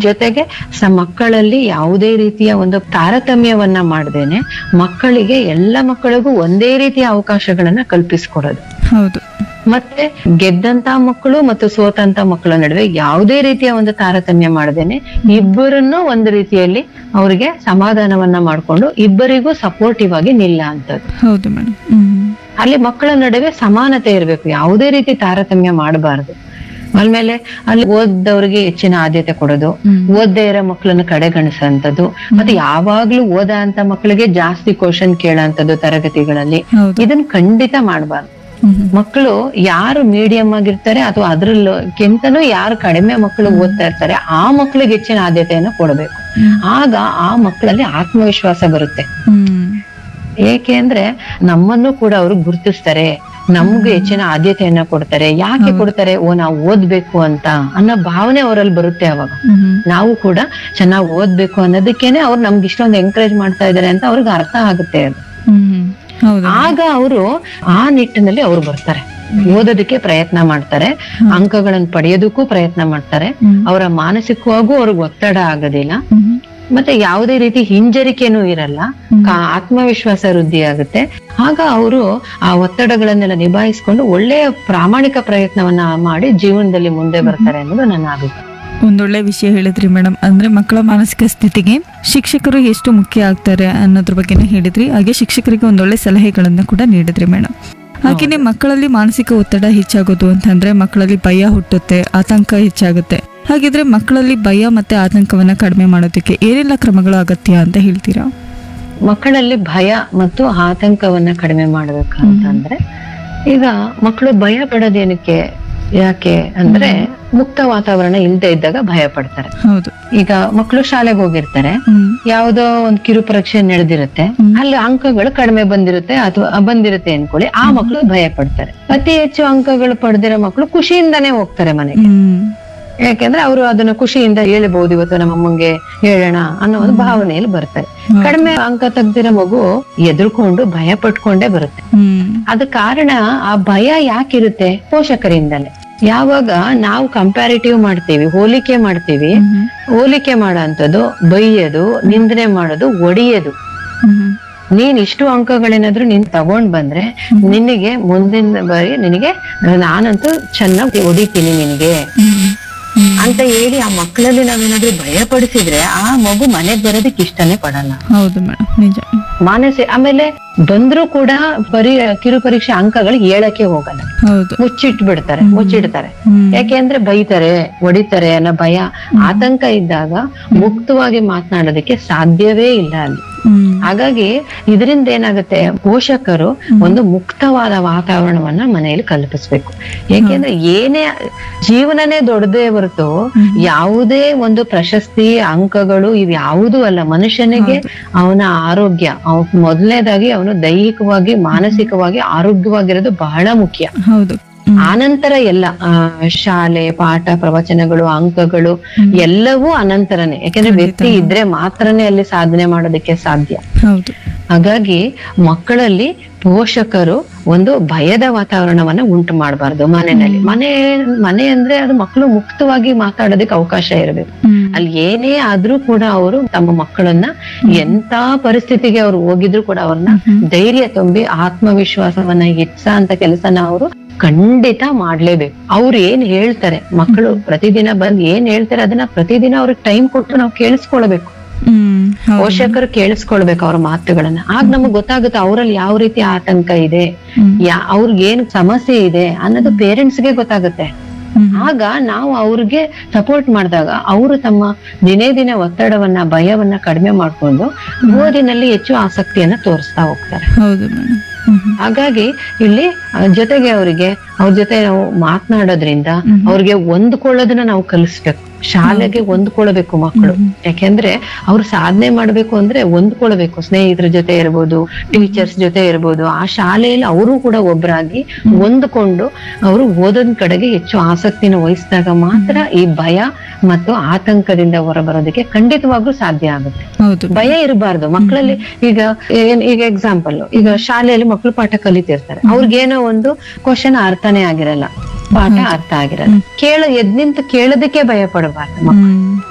ಜೊತೆಗೆ ಸ ಮಕ್ಕಳಲ್ಲಿ ಯಾವುದೇ ರೀತಿಯ ಒಂದು ತಾರತಮ್ಯವನ್ನ ಮಾಡದೇನೆ ಮಕ್ಕಳಿಗೆ ಎಲ್ಲ ಮಕ್ಕಳಿಗೂ ಒಂದೇ ರೀತಿಯ ಅವಕಾಶಗಳನ್ನ ಕಲ್ಪಿಸ್ಕೊಡೋದು ಹೌದು ಮತ್ತೆ ಗೆದ್ದಂತ ಮಕ್ಕಳು ಮತ್ತು ಸೋತಂತ ಮಕ್ಕಳ ನಡುವೆ ಯಾವುದೇ ರೀತಿಯ ಒಂದು ತಾರತಮ್ಯ ಮಾಡದೇನೆ ಇಬ್ಬರನ್ನು ಒಂದು ರೀತಿಯಲ್ಲಿ ಅವರಿಗೆ ಸಮಾಧಾನವನ್ನ ಮಾಡ್ಕೊಂಡು ಇಬ್ಬರಿಗೂ ಸಪೋರ್ಟಿವ್ ಆಗಿ ನಿಲ್ಲ ಅಂತದ್ದು ಹೌದು ಮೇಡಮ್ ಹ್ಮ್ ಅಲ್ಲಿ ಮಕ್ಕಳ ನಡುವೆ ಸಮಾನತೆ ಇರಬೇಕು ಯಾವುದೇ ರೀತಿ ತಾರತಮ್ಯ ಮಾಡಬಾರದು ಆಮೇಲೆ ಅಲ್ಲಿ ಓದ್ದವ್ರಿಗೆ ಹೆಚ್ಚಿನ ಆದ್ಯತೆ ಕೊಡೋದು ಹ್ಮ್. ಓದ್ದೇ ಇರೋ ಮಕ್ಕಳನ್ನ ಕಡೆಗಣಿಸೋಂಥದ್ದು ಮತ್ತೆ ಯಾವಾಗ್ಲೂ ಓದ ಅಂತ ಮಕ್ಕಳಿಗೆ ಜಾಸ್ತಿ ಕ್ವಶನ್ ಕೇಳೋಂಥದ್ದು ತರಗತಿಗಳಲ್ಲಿ ಹೌದು ಇದನ್ನ ಖಂಡಿತ ಮಾಡಬಾರ್ದು ಹ್ಮ್ ಹ್ಮ್. ಮಕ್ಕಳು ಯಾರು ಮೀಡಿಯಂ ಆಗಿರ್ತಾರೆ ಅಥವಾ ಅದ್ರಲ್ಲಕ್ಕಿಂತನೂ ಯಾರು ಕಡಿಮೆ ಮಕ್ಕಳು ಓದ್ತಾ ಇರ್ತಾರೆ ಆ ಮಕ್ಕಳಿಗೆ ಹೆಚ್ಚಿನ ಆದ್ಯತೆಯನ್ನ ಕೊಡಬೇಕು ಹ್ಮ್. ಆಗ ಆ ಮಕ್ಕಳಲ್ಲಿ ಆತ್ಮವಿಶ್ವಾಸ ಬರುತ್ತೆ ಹ್ಮ್ ಏಕೆ ಅಂದ್ರೆ ನಮ್ಮನ್ನು ಕೂಡ ಅವರು ಗುರುತಿಸ್ತಾರೆ ನಮ್ಗೆ ಹೆಚ್ಚಿನ ಆದ್ಯತೆಯನ್ನ ಕೊಡ್ತಾರೆ ಯಾಕೆ ಕೊಡ್ತಾರೆ ಓ ನಾವು ಓದ್ಬೇಕು ಅಂತ ಅನ್ನೋ ಭಾವನೆ ಅವರಲ್ಲಿ ಬರುತ್ತೆ ಅವಾಗ ಹ್ಮ್ ಹ್ಮ್. ನಾವು ಕೂಡ ಚೆನ್ನಾಗಿ ಓದ್ಬೇಕು ಅನ್ನೋದಕ್ಕೇನೆ ಅವ್ರು ನಮ್ಗೆ ಇಷ್ಟೊಂದು ಎಂಕರೇಜ್ ಮಾಡ್ತಾ ಇದಾರೆ ಅಂತ ಅವ್ರಿಗೆ ಅರ್ಥ ಆಗುತ್ತೆ ಅದು ಹ್ಮ್ ಹ್ಮ್. ಹೌದು ಆಗ ಅವರು ಆ ನಿಟ್ಟಿನಲ್ಲಿ ಅವ್ರು ಬರ್ತಾರೆ ಓದೋದಕ್ಕೆ ಪ್ರಯತ್ನ ಮಾಡ್ತಾರೆ ಅಂಕಗಳನ್ನು ಪಡೆಯೋದಕ್ಕೂ ಪ್ರಯತ್ನ ಮಾಡ್ತಾರೆ ಹ್ಮ್. ಅವರ ಮಾನಸಿಕವಾಗೂ ಅವ್ರಿಗೆ ಒತ್ತಡ ಆಗೋದಿಲ್ಲ ಹ್ಮ್ ಹ್ಮ್. ಮತ್ತೆ ಯಾವುದೇ ರೀತಿ ಹಿಂಜರಿಕೆನೂ ಇರಲ್ಲ ಕಾ- ಆತ್ಮವಿಶ್ವಾಸ ವೃದ್ಧಿ ಆಗುತ್ತೆ ಆಗ ಅವರು ಆ ಒತ್ತಡಗಳನ್ನೆಲ್ಲ ನಿಭಾಯಿಸ್ಕೊಂಡು ಒಳ್ಳೆಯ ಪ್ರಾಮಾಣಿಕ ಪ್ರಯತ್ನವನ್ನ ಮಾಡಿ ಜೀವನದಲ್ಲಿ ಮುಂದೆ ಬರ್ತಾರೆ ಅನ್ನೋದು ನನ್ನ ಅಭಿಪ್ರಾಯ ಒಂದೊಳ್ಳೆ ವಿಷಯ ಹೇಳಿದ್ರಿ ಮೇಡಮ್ ಅಂದ್ರೆ ಮಕ್ಕಳ ಮಾನಸಿಕ ಸ್ಥಿತಿಗೆ ಶಿಕ್ಷಕರು ಎಷ್ಟು ಮುಖ್ಯ ಆಗ್ತಾರೆ ಅನ್ನೋದ್ರ ಬಗ್ಗೆನೇ ಹೇಳಿದ್ರಿ ಹಾಗೆ ಶಿಕ್ಷಕರಿಗೆ ಒಂದೊಳ್ಳೆ ಸಲಹೆಗಳನ್ನ ಕೂಡ ನೀಡಿದ್ರಿ ಮೇಡಮ್ ಹಾಗೇನೆ ಮಕ್ಕಳಲ್ಲಿ ಮಾನಸಿಕ ಒತ್ತಡ ಹೆಚ್ಚಾಗೋದು ಅಂತಂದ್ರೆ ಮಕ್ಕಳಲ್ಲಿ ಭಯ ಹುಟ್ಟುತ್ತೆ ಆತಂಕ ಹೆಚ್ಚಾಗುತ್ತೆ ಹಾಗಿದ್ರೆ ಮಕ್ಕಳಲ್ಲಿ ಭಯ ಮತ್ತೆ ಆತಂಕವನ್ನ ಕಡಿಮೆ ಮಾಡೋದಕ್ಕೆ ಏನೆಲ್ಲ ಕ್ರಮಗಳು ಅಗತ್ಯ ಅಂತ ಹೇಳ್ತೀರಾ ಮಕ್ಕಳಲ್ಲಿ ಭಯ ಮತ್ತು ಆತಂಕವನ್ನ ಕಡಿಮೆ ಮಾಡ್ಬೇಕಂತಂದ್ರೆ ಈಗ ಮಕ್ಕಳು ಭಯ ಪಡೋದೇನಕ್ಕೆ ಯಾಕೆ ಅಂದ್ರೆ ಮುಕ್ತ ವಾತಾವರಣ ಇಲ್ಲದೆ ಇದ್ದಾಗ ಭಯ ಪಡ್ತಾರೆ ಹೌದು ಈಗ ಮಕ್ಕಳು ಶಾಲೆಗೆ ಹೋಗಿರ್ತಾರೆ ಹ್ಮ್ ಯಾವುದೋ ಒಂದು ಕಿರು ಪರೀಕ್ಷೆ ನಡೆದಿರುತ್ತೆ ಅಲ್ಲಿ ಅಂಕಗಳು ಕಡಿಮೆ ಬಂದಿರುತ್ತೆ ಅಥವಾ ಬಂದಿರುತ್ತೆ ಅನ್ಕೊಳ್ಳಿ ಆ ಮಕ್ಕಳು ಭಯ ಪಡ್ತಾರೆ ಅತಿ ಹೆಚ್ಚು ಅಂಕಗಳು ಪಡೆದಿರೋ ಮಕ್ಕಳು ಖುಷಿಯಿಂದಾನೇ ಹೋಗ್ತಾರೆ ಮನೆಗೆ ಹ್ಮ್ ಯಾಕೆಂದ್ರೆ ಅವರು ಅದನ್ನ ಖುಷಿಯಿಂದ ಹೇಳ್ಬಹುದು ಇವತ್ತು ನಮ್ಮ ಅಮ್ಮಂಗೆ ಹೇಳೋಣ ಅನ್ನೋ ಒಂದು ಭಾವನೆಯಲ್ಲಿ ಬರ್ತಾರೆ ಕಡಿಮೆ ಅಂಕ ತೆಗ್ದಿರೋ ಮಗು ಎದುರ್ಕೊಂಡು ಭಯ ಪಟ್ಕೊಂಡೇ ಬರುತ್ತೆ ಹ್ಮ್ ಅದ ಕಾರಣ ಆ ಭಯ ಯಾಕಿರುತ್ತೆ ಪೋಷಕರಿಂದಲೇ ಯಾವಾಗ ನಾವು ಕಂಪ್ಯಾರಿಟಿವ್ ಮಾಡ್ತೀವಿ ಹೋಲಿಕೆ ಮಾಡ್ತೀವಿ ಹ್ಮ್ ಹೋಲಿಕೆ ಮಾಡೋಂಥದ್ದು ಬೈಯೋದು ನಿಂದನೆ ಮಾಡೋದು ಒಡೆಯೋದು ಹ್ಮ್ ನೀನ್ ಇಷ್ಟು ಅಂಕಗಳೇನಾದ್ರೂ ನೀನ್ ತಗೊಂಡ್ ಬಂದ್ರೆ ನಿನಗೆ ಮುಂದಿನ ಬಾರಿ ನಿನಗೆ ನಾನಂತೂ ಚೆನ್ನಾಗಿ ಹೊಡಿತೀನಿ ನಿನಗೆ ಹ್ಮ್ ಹ್ಮ್ ಅಂತ ಹೇಳಿ ಆ ಮಕ್ಕಳಲ್ಲಿ ನಾವೇನಾದ್ರೂ ಭಯ ಪಡಿಸಿದ್ರೆ ಆ ಮಗು ಮನೆಗ್ ಬರೋದಕ್ಕೆ ಇಷ್ಟನೇ ಪಡಲ್ಲ ಹೌದು ಮೇಡಮ್ ನಿಜ ಮಾನಸಿ ಆಮೇಲೆ ಬಂದ್ರೂ ಕೂಡ ಪರಿ ಕಿರು ಪರೀಕ್ಷೆ ಅಂಕಗಳು ಹೇಳಕ್ಕೆ ಹೋಗಲ್ಲ ಹೌದು ಮುಚ್ಚಿಟ್ ಬಿಡ್ತಾರೆ ಮುಚ್ಚಿಡ್ತಾರೆ ಹ್ಮ್ ಯಾಕೆಂದ್ರೆ ಬೈತಾರೆ ಹೊಡಿತಾರೆ ಅನ್ನೋ ಭಯ ಆತಂಕ ಇದ್ದಾಗ ಮುಕ್ತವಾಗಿ ಮಾತನಾಡೋದಕ್ಕೆ ಸಾಧ್ಯವೇ ಇಲ್ಲ ಅಲ್ಲಿ ಹ್ಮ್ ಹಾಗಾಗಿ ಇದರಿಂದ ಏನಾಗುತ್ತೆ ಪೋಷಕರು ಒಂದು ಮುಕ್ತವಾದ ವಾತಾವರಣವನ್ನ ಮನೆಯಲ್ಲಿ ಕಲ್ಪಿಸ್ಬೇಕು ಏಕೆಂದ್ರೆ ಏನೇ ಜೀವನನೇ ದೊಡ್ಡದೇ ಹೊರತು ಯಾವುದೇ ಒಂದು ಪ್ರಶಸ್ತಿ ಅಂಕಗಳು ಇವ್ ಯಾವುದೂ ಅಲ್ಲ ಮನುಷ್ಯನಿಗೆ ಅವನ ಆರೋಗ್ಯ ಅವ್ ಮೊದಲನೇದಾಗಿ ಅವನು ದೈಹಿಕವಾಗಿ ಮಾನಸಿಕವಾಗಿ ಆರೋಗ್ಯವಾಗಿರೋದು ಬಹಳ ಮುಖ್ಯ ಹೌದು ಹ್ಮ್. ಆನಂತರ ಎಲ್ಲ ಆ, ಶಾಲೆ ಪಾಠ ಪ್ರವಚನಗಳು ಅಂಕಗಳು ಎಲ್ಲವೂ ಅನಂತರನೇ ಯಾಕಂದ್ರೆ ವ್ಯಕ್ತಿ ಇದ್ರೆ ಮಾತ್ರನೇ ಅಲ್ಲಿ ಸಾಧನೆ ಮಾಡೋದಕ್ಕೆ ಸಾಧ್ಯ ಹೌದು ಹಾಗಾಗಿ ಮಕ್ಕಳಲ್ಲಿ ಪೋಷಕರು ಒಂದು ಭಯದ ವಾತಾವರಣವನ್ನ ಉಂಟು ಮಾಡಬಾರ್ದು ಮನೆಯಲ್ಲಿ ಮನೆ ಮನೆ ಅಂದ್ರೆ ಅದು ಮಕ್ಕಳು ಮುಕ್ತವಾಗಿ ಮಾತಾಡೋದಕ್ಕೆ ಅವಕಾಶ ಇರಬೇಕು ಹ್ಮ್. ಅಲ್ಲಿ ಏನೇ ಆದ್ರೂ ಕೂಡ ಅವರು ತಮ್ಮ ಮಕ್ಕಳನ್ನ ಎಂತ ಪರಿಸ್ಥಿತಿಗೆ ಅವ್ರು ಹೋಗಿದ್ರು ಕೂಡ ಅವ್ರನ್ನ ಧೈರ್ಯ ತುಂಬಿ ಆತ್ಮವಿಶ್ವಾಸವನ್ನ ಹೆಚ್ಚ ಅಂತ ಕೆಲಸನ ಅವರು ಖಂಡಿತ ಮಾಡ್ಲೇಬೇಕು ಅವ್ರು ಏನ್ ಹೇಳ್ತಾರೆ ಮಕ್ಕಳು ಪ್ರತಿದಿನ ಬಂದ್ ಏನ್ ಹೇಳ್ತಾರೆ ಅದನ್ನ ಪ್ರತಿದಿನ ಅವ್ರಿಗೆ ಟೈಮ್ ಕೊಟ್ಟು ನಾವು ಕೇಳಿಸ್ಕೊಳ್ಬೇಕು ಹ್ಮ್ ಹೌದು ಪೋಷಕರು ಕೇಳಿಸ್ಕೊಳ್ಬೇಕು ಅವ್ರ ಮಾತುಗಳನ್ನ ಆಗ ನಮಗ್ ಗೊತ್ತಾಗುತ್ತೆ ಅವರಲ್ಲಿ ಯಾವ ರೀತಿ ಆತಂಕ ಇದೆ ಹ್ಮ್. ಯಾ ಅವ್ರಿಗೆ ಏನ್ ಸಮಸ್ಯೆ ಇದೆ ಅನ್ನೋದು ಪೇರೆಂಟ್ಸ್ ಗೆ ಗೊತ್ತಾಗುತ್ತೆ ಹ್ಮ್. ಆಗ ನಾವು ಅವ್ರಿಗೆ ಸಪೋರ್ಟ್ ಮಾಡಿದಾಗ ಅವರು ತಮ್ಮ ದಿನೇ ದಿನ ಒತ್ತಡವನ್ನ ಭಯವನ್ನ ಕಡಿಮೆ ಮಾಡ್ಕೊಂಡು ಓದಿನಲ್ಲಿ ಹೆಚ್ಚು ಆಸಕ್ತಿಯನ್ನ ತೋರಿಸ್ತಾ ಹೋಗ್ತಾರೆ ಹೌದು ಮೇಡಮ್ ಹ್ಮ್ ಹ್ಮ್. ಹಾಗಾಗಿ ಇಲ್ಲಿ ಆ, ಜೊತೆಗೆ ಅವರಿಗೆ ಅವ್ರ ಜೊತೆ ನಾವು ಮಾತನಾಡೋದ್ರಿಂದ ಅವ್ರಿಗೆ ಹೊಂದ್ಕೊಳ್ಳೋದನ್ನ ನಾವು ಕಲಿಸ್ಬೇಕು ಶಾಲೆಗೆ ಹೊಂದ್ಕೊಳ್ಬೇಕು ಮಕ್ಕಳು ಯಾಕೆಂದ್ರೆ ಅವ್ರು ಸಾಧನೆ ಮಾಡ್ಬೇಕು ಅಂದ್ರೆ ಹೊಂದ್ಕೊಳ್ಬೇಕು ಸ್ನೇಹಿತರ ಜೊತೆ ಇರ್ಬೋದು ಟೀಚರ್ಸ್ ಜೊತೆ ಇರ್ಬೋದು ಆ ಶಾಲೆಯಲ್ಲಿ ಅವರು ಕೂಡ ಒಬ್ಬರಾಗಿ ಹೊಂದ್ಕೊಂಡು ಅವರು ಓದೋದ್ ಕಡೆಗೆ ಹೆಚ್ಚು ಆಸಕ್ತಿನ ವಹಿಸಿದಾಗ ಮಾತ್ರ ಈ ಭಯ ಮತ್ತು ಆತಂಕದಿಂದ ಹೊರಬರೋದಕ್ಕೆ ಖಂಡಿತವಾಗ್ಲೂ ಸಾಧ್ಯ ಆಗುತ್ತೆ ಹೌದು ಭಯ ಇರಬಾರ್ದು ಮಕ್ಕಳಲ್ಲಿ ಈಗ ಏನ್ ಈಗ ಎಕ್ಸಾಂಪಲ್ ಈಗ ಶಾಲೆಯಲ್ಲಿ ಮಕ್ಕಳು ಪಾಠ ಕಲಿತಿರ್ತಾರೆ ಅವ್ರಿಗೇನೋ ಒಂದು ಕ್ವಶನ್ ಅರ್ಥನೇ ಆಗಿರಲ್ಲ ಪಾಠ ಅರ್ಥ ಆಗಿರಲ್ಲ ಕೇಳ ಎದ್ ನಿಂತು ಕೇಳೋದಕ್ಕೆ ಭಯ ಪಡಬಾರ್ದು ಮಕ್ಕಳು ಹ್ಮ್